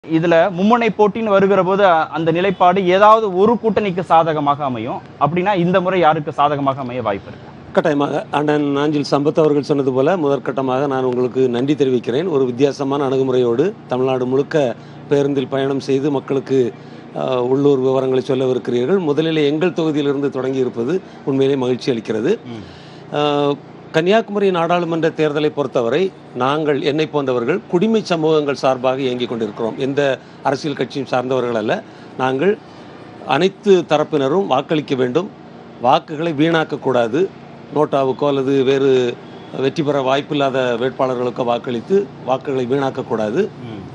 இதுல மும்முனை போட்டின்னு வருகிற போது அ- அந்த நிலைப்பாடு ஏதாவது ஒரு கூட்டணிக்கு சாதகமாக அமையும் அப்படின்னா இந்த முறை யாருக்கு சாதகமாக அமைய வாய்ப்பு இருக்கு கட்டாயமாக அண்ணன் நாஞ்சில் சம்பத் அவர்கள் சொன்னது போல முதற்கட்டமாக நான் உங்களுக்கு நன்றி தெரிவிக்கிறேன் ஒரு வித்தியாசமான அணுகுமுறையோடு தமிழ்நாடு முழுக்க பேருந்தில் பயணம் செய்து மக்களுக்கு ஆஹ், உள்ளூர் விவரங்களை சொல்லவிருக்கிறீர்கள் முதலில் எங்கள் தொகுதியிலிருந்து தொடங்கி இருப்பது உண்மையிலே மகிழ்ச்சி அளிக்கிறது ம். ஆஹ், கன்னியாகுமரி நாடாளுமன்ற தேர்தலை பொறுத்தவரை நாங்கள் என்னை போன்றவர்கள் குடிமை சமூகங்கள் சார்பாக இயங்கிக் கொண்டிருக்கிறோம் எந்த அரசியல் கட்சியும் சார்ந்தவர்கள் அல்ல நாங்கள் அனைத்து தரப்பினரும் வாக்களிக்க வேண்டும் வாக்குகளை வீணாக்கக்கூடாது நோட்டாவுக்கோ அல்லது வேறு வெற்றி பெற வாய்ப்பில்லாத வேட்பாளர்களுக்கோ வாக்களித்து வாக்குகளை வீணாக்கக்கூடாது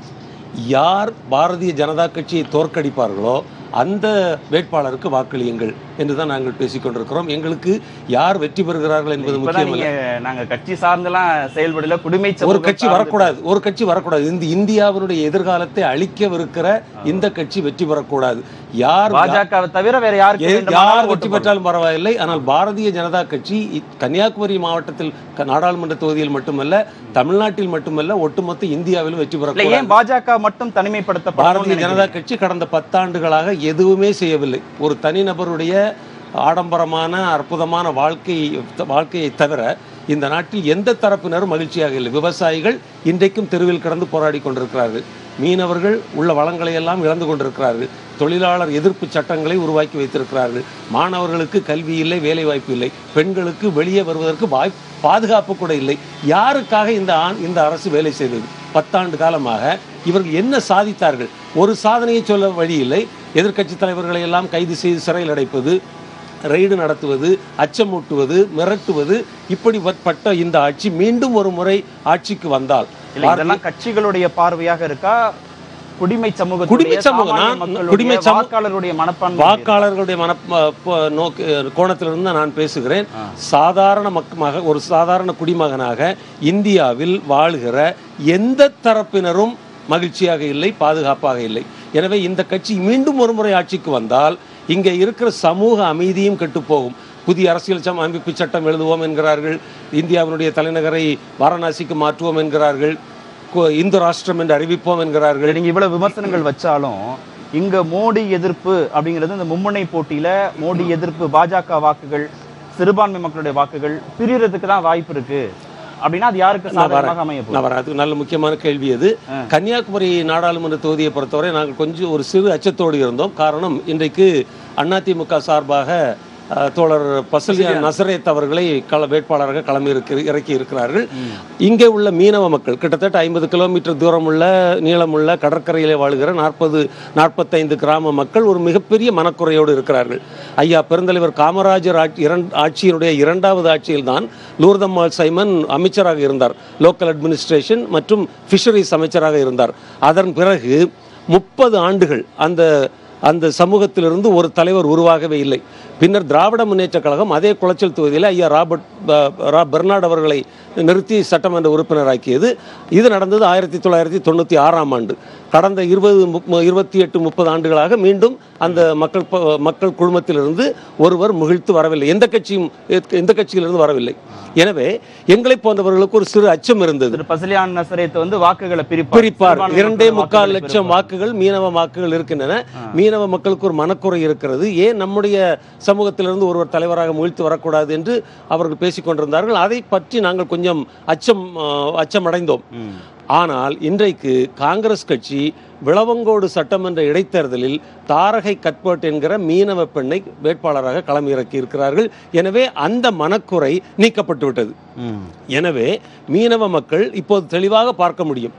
யார் பாரதிய ஜனதா கட்சியை தோற்கடிப்பார்களோ அந்த வேட்பாளருக்கு வாக்களியுங்கள் என்று தான் நாங்கள் பேசிக் கொண்டிருக்கிறோம் எங்களுக்கு யார் வெற்றி பெறுகிறார்கள் என்பது இப்பதான் முக்கியமல்ல நீங்க நாங்க கட்சி சார்ந்தெல்லாம் செயல்படல குடிமை ஒரு சமூகம் கட்சி சார்ந்து- வரக்கூடாது ஒரு கட்சி வரக்கூடாது இந்த இந்தியாவினுடைய எதிர்காலத்தை அழிக்கவிருக்கிற இந்த கட்சி வெற்றி பெறக்கூடாது யார் பாஜகவை தவிர வேற யாருக்கு ஏ- வேண்டுமானாலும் யார் ஓட்டு வெற்றி பெற்றாலும் பரவாயில்லை ஆனால் பாரதிய ஜனதா கட்சி இ- கன்னியாகுமரி மாவட்டத்தில் க- நாடாளுமன்ற தொகுதியில் மட்டுமல்ல தமிழ்நாட்டில் மட்டுமல்ல ஒட்டுமொத்த இந்தியாவிலும் வெற்றி இல்ல பெறக்கூடாது ஏன் பாஜக மட்டும் தனிமைப்படுத்தப்படணும்னு பாரதிய ஜனதா நினைக்கிறீங்க? கட்சி கடந்த பத்தாண்டுகளாக எதுவுமே செய்யவில்லை ஒரு தனிநபருடைய ஆடம்பரமான அற்புதமான வாழ்க்கை வாழ்க்கையை தவிர இந்த நாட்டில் எந்த தரப்பினரும் மகிழ்ச்சியாக இல்லை விவசாயிகள் இன்றைக்கும் தெருவில் கிடந்து போராடி கொண்டிருக்கிறார்கள் மீனவர்கள் உள்ள வளங்களை எல்லாம் இழந்து கொண்டிருக்கிறார்கள் தொழிலாளர் எதிர்ப்பு சட்டங்களை உருவாக்கி வைத்திருக்கிறார்கள் மாணவர்களுக்கு கல்வி இல்லை வேலை வாய்ப்பு இல்லை பெண்களுக்கு வெளியே வருவதற்கு வாய்ப்பு பாதுகாப்பு கூட இல்லை யாருக்காக இந்த ஆண் இந்த அரசு வேலை செய்தது பத்தாண்டு காலமாக இவர்கள் என்ன சாதித்தார்கள் ஒரு சாதனையை சொல்ல வழி இல்லை எதிர்க்கட்சி தலைவர்களை எல்லாம் கைது செய்து சிறையில் அடைப்பது ரெய்டு நடத்துவது அச்சமூட்டுவது மிரட்டுவது இப்படிப்பட்ட இந்த ஆட்சி மீண்டும் ஒரு முறை ஆட்சிக்கு வந்தால் இல்ல இதெல்லாம் கட்சிகளுடைய பார்வையாக இருக்கா குடிமை சமூக குடிமை சமூகம், நான் குடிமை சமூக- வாக்காளருடைய மனப்பான்மை வாக்காளர்களுடைய மன ப- ப- நோக்கு கோணத்திலிருந்து நான் பேசுகிறேன் ஆ. சாதாரண மக்கமாக ஒரு சாதாரண குடிமகனாக இந்தியாவில் வாழுகிற எந்த தரப்பினரும் மகிழ்ச்சியாக இல்லை பாதுகாப்பாக இல்லை எனவே இந்த கட்சி மீண்டும் ஒரு முறை ஆட்சிக்கு வந்தால் இங்கே இருக்கிற சமூக அமைதியும் கெட்டுப்போகும் புதிய அரசியல் சம அமைப்பு சட்டம் எழுதுவோம் என்கிறார்கள் இந்தியாவினுடைய தலைநகரை வாரணாசிக்கு மாற்றுவோம் என்கிறார்கள் கு- இந்து ராஷ்டிரம் என்று அறிவிப்போம் என்கிறார்கள் நீங்க இவ்வளவு விமர்சனங்கள் வச்சாலும் இங்க மோடி எதிர்ப்பு அப்படிங்கிறது இந்த மும்முனை போட்டியில மோடி எதிர்ப்பு பாஜக வாக்குகள் சிறுபான்மை மக்களுடைய வாக்குகள் பிரியறதுக்கு தான் வாய்ப்பு இருக்கு அப்படின்னா அது யாருக்கு நான் வரேன். சாதகமாக அமைய போகுது நான் வரேன் அது நல்ல முக்கியமான கேள்வி அது ஆ. கன்னியாகுமரி நாடாளுமன்ற தொகுதியை பொறுத்தவரை நாங்கள் கொஞ்சம் ஒரு சிறு அச்சத்தோடு இருந்தோம் காரணம் இன்றைக்கு அதிமுக சார்பாக அஹ், தோழர் பசலியான் நசரேத் அவர்களை கள வேட்பாளராக களம் இருக்கு இறக்கி இருக்கிறார்கள் இங்கே உள்ள மீனவ மக்கள் கிட்டத்தட்ட ஐம்பது கிலோமீட்டர் தூரம் உள்ள நீளமுள்ள கடற்கரையிலே வாழுகிற நாற்பது நாற்பத்தைந்து கிராம மக்கள் ஒரு மிகப்பெரிய மனக்குறையோடு இருக்கிறார்கள் ஐயா பெருந்தலைவர் காமராஜர் ஆட்சி இரண்டு ஆட்சியினுடைய இரண்டாவது ஆட்சியில்தான் லூர்தம்மாள் சைமன் அமைச்சராக இருந்தார் லோக்கல் அட்மினிஸ்ட்ரேஷன் மற்றும் ஃபிஷரிஸ் அமைச்சராக இருந்தார் அதன் பிறகு முப்பது ஆண்டுகள் அந்த அந்த சமூகத்திலிருந்து ஒரு தலைவர் உருவாகவே இல்லை பின்னர் திராவிட முன்னேற்றக் கழகம் அதே குளச்சல் தொகுதியில் ஐயா ராபர்ட் ப- ரா பெர்னாட் அவர்களை நிறுத்தி சட்டமன்ற உறுப்பினராக்கியது இது நடந்தது ஆயிரத்தி தொள்ளாயிரத்தி தொண்ணூற்றி ஆறாம் ஆண்டு கடந்த இருபது முப்ப- இருபத்தி எட்டு முப்பது ஆண்டுகளாக மீண்டும் அந்த மக்கள் ப- மக்கள் குழுமத்திலிருந்து ஒருவர் முகிழ்த்து வரவில்லை எந்த கட்சியும் எந்த கட்சியிலிருந்து வரவில்லை எனவே எங்களை போன்றவர்களுக்கு ஒரு சிறு அச்சம் இருந்தது திரு பசலியான் நசரேத் வந்து வாக்குகளை பிரிப்பார் பிரிப்பார் சிறுபான்மை இரண்டே மக்களுடைய முக்கால் வாக்குகளை லட்சம் பிரிப்பார். வாக்குகள் மீனவ வாக்குகள் இருக்கின்றன மீனவ மக்களுக்கு ஒரு மனக்குறை இருக்கிறது ஏன் நம்முடைய சமூகத்திலிருந்து ஒருவர் தலைவராக முயழ்த்து வரக்கூடாது என்று அவர்கள் பேசிக் கொண்டிருந்தார்கள் அதை பற்றி நாங்கள் கொஞ்சம் அச்சம் ஆஹ், அச்சமடைந்தோம் ம். ஆனால் இன்றைக்கு காங்கிரஸ் கட்சி விளவங்கோடு சட்டமன்ற இடைத்தேர்தலில் தாரகை கட்பட் என்கிற மீனவ பெண்ணை வேட்பாளராக களம் இறக்கி இருக்கிறார்கள் எனவே அந்த மனக்குறை நீக்கப்பட்டு விட்டது ம். எனவே மீனவ மக்கள் இப்போது தெளிவாக பார்க்க முடியும்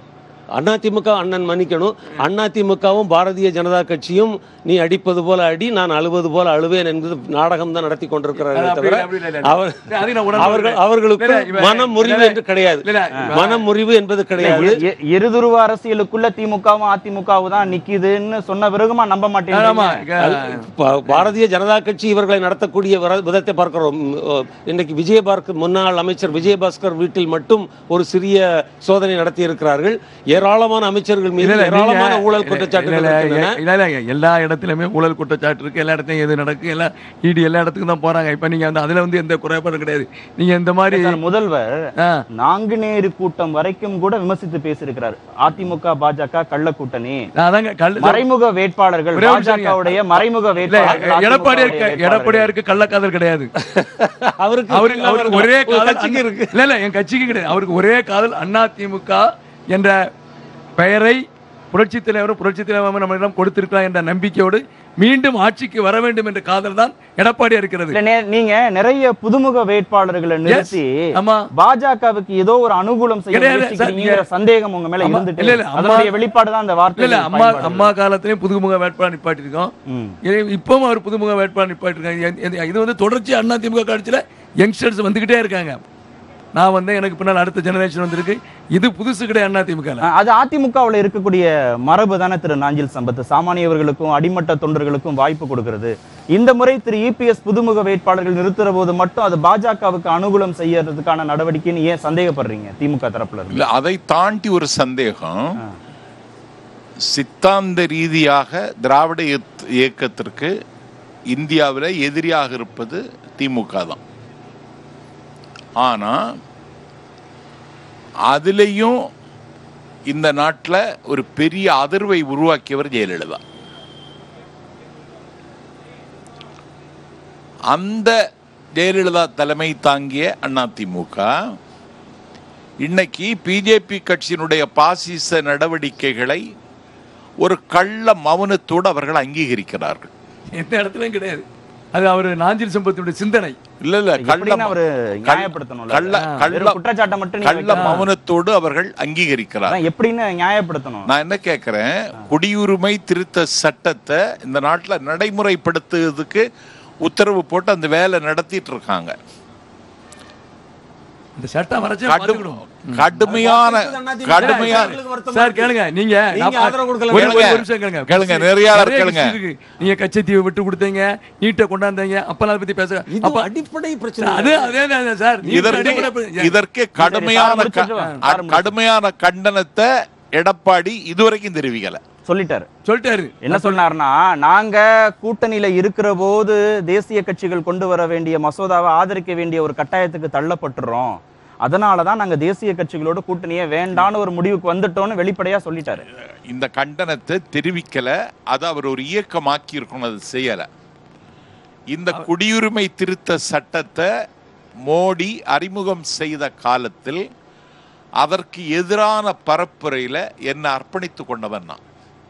அதிமுக அண்ணன் மன்னிக்கணும் அதிமுகவும் பாரதிய ஜனதா கட்சியும் நீ அடிப்பது போல அடி நான் அழுவது போல அழுவேன் என்பது நாடகம் தான் நடத்தி கொண்டிருக்கிறார்கள் அப்படி தவிர இல்லை, அப்படி இல்லை, இல்லை. அவர் அதையும் நான் உணர்ந்து அவர்கள் கொள்கிறேன். அவர்களுக்கு இல்லை, இவன் மனம் முறிவு இல்லை, என்று கிடையாது இல்லை, இல்லை, மனம் முறிவு என்பது கிடையாது எ- எ- இருதுருவ அரசியலுக்குள்ள திமுகவும் அதிமுகவும் தான் நிக்குதுன்னு சொன்ன பிறகுமா நம்ப ஆமா மாட்டேன் பா- பாரதிய ஜனதா கட்சி இவர்களை நடத்தக்கூடிய வர- விதத்தை பார்க்கிறோம் ம், ஓ, இன்னைக்கு விஜயபாஸ்கர் முன்னாள் அமைச்சர் விஜயபாஸ்கர் வீட்டில் மட்டும் ஒரு சிறிய சோதனை நடத்தி இருக்கிறார்கள் ஏராளமான அமைச்சர்கள் மீது இல்ல, இல்ல, ஏராளமான நீங்க- ஊழல் இல்ல, குற்றச்சாட்டுகள் இல்ல, இருக்கின்றன இல்ல, இல்ல, எல்லா இடத்துலயுமே ஊழல் குற்றச்சாட்டு இருக்கு எல்லா இடத்துலயும் எது நடக்கு எல்லா இடி எல்லா இடத்துக்கும் தான் போறாங்க இப்ப நீங்க வந்து அதுல வந்து எந்த குறைபாடும் கிடையாது நீங்க இந்த மாதிரி சார், முதல்வர் ஆ, நாங்குநேரு கூட்டம் வரைக்கும் கூட விமர்சித்து பேசியிருக்கிறார் அதிமுக பாஜக கள்ள கூட்டணி நான் அதாங்க கல் மறைமுக வேட்பாளர்கள் ஒரே ஒரு நிமிஷம் பாஜகவுடைய மறைமுக இல்ல வேட்பாளர்கள் எடப்பாடியாருக்கு அதிமுகவுடைய எடப்பாடியாருக்கு கள்ளக்காதல் கிடையாது அவருக்கு அவருக்கு அவருக்கு ஒரே உங்க காதல் கட்சிக்கு இருக்கு இல்ல இல்ல என் கட்சிக்கு கிடையாது அவருக்கு ஒரே காதல் அண்ணா திமுக என்ற பெயரை புரட்சி தலைவர் புரட்சி தலைவர் நம்மளிடம் கொடுத்திருக்கிறார் என்ற நம்பிக்கையோடு மீண்டும் ஆட்சிக்கு வர வேண்டும் என்ற காதல் தான் எடப்பாடியா இருக்கிறது இல்ல, நே- நீங்க நிறைய புதுமுக வேட்பாளர்களை நிறுத்தி ஆமா பாஜகவுக்கு ஏதோ ஒரு அனுகூலம் செய்ய கிடையாது, முயற்சிக்கிறீங்கிற சார், சந்தேகம் உங்க மேல ஆமா, இருந்துட்டு இல்ல, இல்ல, அம்மா- அதனுடைய வெளிப்பாடு தான் அந்த இல்ல வார்த்தை இல்ல அம்மா அம்மா காலத்திலயும் புதுமுக வேட்பாளர் நிப்பாட்டிருக்கோம் ம். இ- இப்பவும் அவர் புதுமுக வேட்பாளர் நிப்பாட்டிருக்காங்க எ- எ- இது வந்து தொடர்ச்சி அண்ணா திமுக ஆட்சியில யங்ஸ்டர்ஸ் வந்துகிட்டே இருக்காங்க நான் வந்து எனக்கு பின்னால் அடுத்த ஜெனரேஷன் வந்திருக்கு இது புதுசு கிடையாது அண்ணா திமுக அஹ் அது அதிமுகவுல இருக்கக்கூடிய மரபு தானே திரு நாஞ்சில் சம்பத் சாமானியவர்களுக்கும் அடிமட்ட தொண்டர்களுக்கும் வாய்ப்பு கொடுக்கிறது இந்த முறை திரு இபிஎஸ் புதுமுக வேட்பாளர்கள் நிறுத்துற போது மட்டும் அது பாஜகவுக்கு அனுகூலம் செய்யறதுக்கான நடவடிக்கைன்னு ஏன் சந்தேகப்படுறீங்க திமுக தரப்புல இருந்து இல்ல அதை தாண்டி ஒரு சந்தேகம் சித்தாந்த ரீதியாக திராவிட இயத்- இயக்கத்திற்கு இந்தியாவில் எதிரியாக இருப்பது திமுக தான் ஆனா அதுலேயும் இந்த நாட்டில் ஒரு பெரிய அதிர்வை உருவாக்கியவர் ஜெயலலிதா அந்த ஜெயலலிதா தலைமை தாங்கிய அதிமுக இன்னைக்கு பிஜேபி கட்சியினுடைய பாசிச நடவடிக்கைகளை ஒரு கள்ள மௌனத்தோடு அவர்கள் அங்கீகரிக்கிறார்கள் எந்த இடத்துலயும் கிடையாது அது அவர் நாஞ்சில் சம்பத்தினுடைய சிந்தனை இல்ல இல்ல கள்ள எப்படின்னு ம- அவரு கள்ள- நியாயப்படுத்தணும்ல கள்ள வெறும் கள்ள குற்றச்சாட்டை மட்டும் நீங்க கள்ள வைக்கணும். மௌனத்தோடு அவர்கள் அங்கீகரிக்கிறார் அதான் எப்படின்னு நியாயப்படுத்தணும் நான் என்ன கேட்கிறேன் குடியுரிமை திருத்த சட்டத்தை இந்த நாட்டுல நடைமுறைப்படுத்துறதுக்கு உத்தரவு போட்டு அந்த வேலை நடத்திட்டு இருக்காங்க இந்த சட்டம் வரைச்சே கடும் பார்த்துக்கிடுவோம். கடுமையான கடுமையான சார் கேளுங்க நீங்க நீங்க நான் ஆதரவு கொடுக்கல. ஒரு- ஒரு கேளுங்க. நிமிஷம் கேளுங்க கேளுங்க, நெறியாளர் நிறைய கேளுங்க. விஷயம் இருக்கு. நீங்க கச்சத்தீவை விட்டு கொடுத்தீங்க நீட்டை கொண்டாந்தீங்க அப்பெல்லாம் அதை பத்தி பேச இது அப்ப அடிப்படை பிரச்சனை அது அதே தான் சார் நீட் இதற்கு அடிப்படை பிரச்சனை. இதற்கு கடுமையான க- முடிச்சிட்டு வா. அ- கடுமையான கண்டனத்தை எடப்பாடி இதுவரைக்கும் தெரிவிக்கல சொல்லிட்டாரு சொல்லிட்டாரு என்ன சொன்னாருன்னா நாங்க கூட்டணியில இருக்கிற போது தேசிய கட்சிகள் கொண்டு வர வேண்டிய மசோதாவை ஆதரிக்க வேண்டிய ஒரு கட்டாயத்துக்கு தள்ளப்பட்டுறோம் அதனாலதான் நாங்க தேசிய கட்சிகளோட கூட்டணியே வேண்டான்னு ஒரு முடிவுக்கு வந்துட்டோம்னு வெளிப்படையா சொல்லிட்டாரு இந்த கண்டனத்தை தெரிவிக்கல அதை அவர் ஒரு இயக்கமாக்கி இருக்கணும் அது செய்யல இந்த குடியுரிமை திருத்த சட்டத்தை மோடி அறிமுகம் செய்த காலத்தில் அதற்கு எதிரான பரப்புரையில என்னை அர்ப்பணித்துக் கொண்டவன் நான்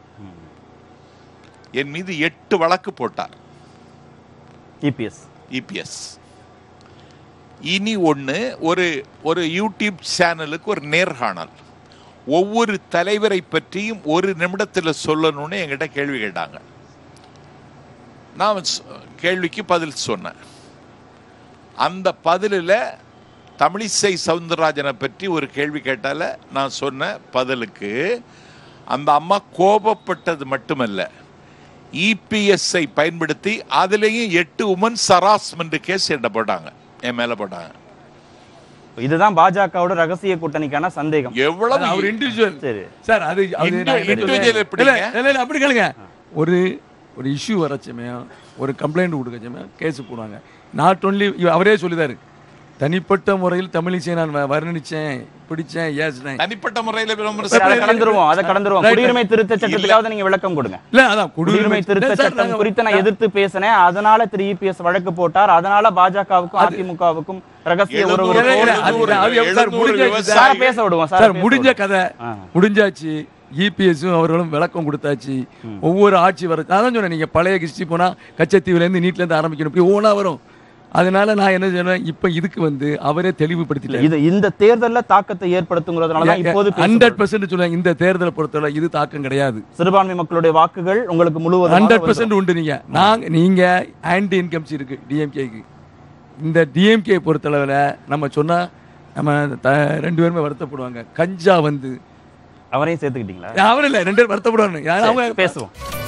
என் மீது எட்டு வழக்கு போட்டார் இபிஎஸ் இபிஎஸ் இனி ஒன்று ஒரு ஒரு யூடியூப் சேனலுக்கு ஒரு நேர்காணல் ஒவ்வொரு தலைவரை பற்றியும் ஒரு நிமிடத்தில் சொல்லணும்னு என்கிட்ட கேள்வி கேட்டாங்க நான் சொ- கேள்விக்கு பதில் சொன்னேன் அந்த பதிலில் தமிழிசை சவுந்தரராஜனை பற்றி ஒரு கேள்வி கேட்டால நான் சொன்ன பதிலுக்கு அந்த அம்மா கோபப்பட்டது மட்டுமல்ல இபிஎஸ்ஐ பயன்படுத்தி அதுலேயும் எட்டு உமன்ஸ் ஹராஸ்மெண்ட் கேஸ் என்ன போட்டாங்க என் மேல போட்டாங்க இதுதான் பாஜகவோட ரகசிய கூட்டணிக்கான சந்தேகம் எவ்வளவு அவர் இண்டிவிஜுவல் சரி சார் அது அது Indi- நான் என்ன individual சொல்றேன்? எப்படிங்க? இல்ல, இல்ல, இல்ல, அப்படி கேளுங்க ஒரு ஒரு இஷ்யூ வரச்சமயம் ஒரு கம்ப்ளைண்ட் கொடுக்கச்சமயம் கேஸ் போடுவாங்க நாட் ஒன்லி அவரே சொல்லிதாரு தனிப்பட்ட முறையில் தமிழிசை நான் வ- வர்ணிச்சேன் பிடிச்சேன் ஏசினேன் தனிப்பட்ட முறையில் சரி, அதை விமர்சனம் கடந்துருவோம் அதை கடந்துருவோம் Right, குடியுரிமை திருத்த சட்டத்துக்காவது நீங்க விளக்கம் கொடுங்க இல்ல அதான் குடியுரிமை திருத்த இல்ல, சார், சட்டம் நாங்க- குறித்து நான் எதிர்த்து பேசினேன் அதனால திரு இபிஎஸ் வழக்கு போட்டார் அதனால பாஜகவுக்கும் அதிமுகவுக்கும் ரகசிய உறவு எழுநூறு- இல்ல, இல்ல, இருக்கும். அது- எழுநூறு- அது எப்படி சார் எழுநூறு முடிஞ்சாச்சு விவசாயிகள் சாரை பேச விடுவோம் சாரை சார் பேச முடிஞ்ச விடுவோம். கதை ஆ. முடிஞ்சாச்சு இபிஎஸும் அவர்களும் விளக்கம் கொடுத்தாச்சு ஒவ்வொரு ஆட்சி வர அதான் சொன்னேன் நீங்க பழைய கிறிஸ்டி போனா கச்சத்தீவுல இருந்து நீட்ல இருந்து ஆரம்பிக்கணும் இப்படி ஒவ்வொன்றா வரும் அதனால நான் என்ன சொன்னேன் இப்ப இதுக்கு வந்து அவரே தெளிவுபடுத்திட்டாரு இது இந்த தேர்தல்ல தாக்கத்தை ஏற்படுத்துங்கிறதுனால தான் இப்போது ஹண்ட்ரட் பர்சன்ட் சொல்லுவாங்க இந்த தேர்தலை பொறுத்தவரை இது தாக்கம் கிடையாது சிறுபான்மை மக்களுடைய வாக்குகள் உங்களுக்கு முழுவதும் ஹண்ட்ரட் பர்சன்ட் உண்டு நீங்க நாங்க நீங்க ஆன்டி இன்கம்ஸ் இருக்கு டிஎம்கேக்கு இந்த டிஎம்கே பொறுத்தளவில் நம்ம சொன்னா நம்ம த- ரெண்டு பேருமே வருத்தப்படுவாங்க கஞ்சா வந்து அவரையும் சேர்த்துக்கிட்டீங்களா அவர் இல்லை ரெண்டு பேரும் வருத்தப்படுவாங்க அவங்க பேசுவோம்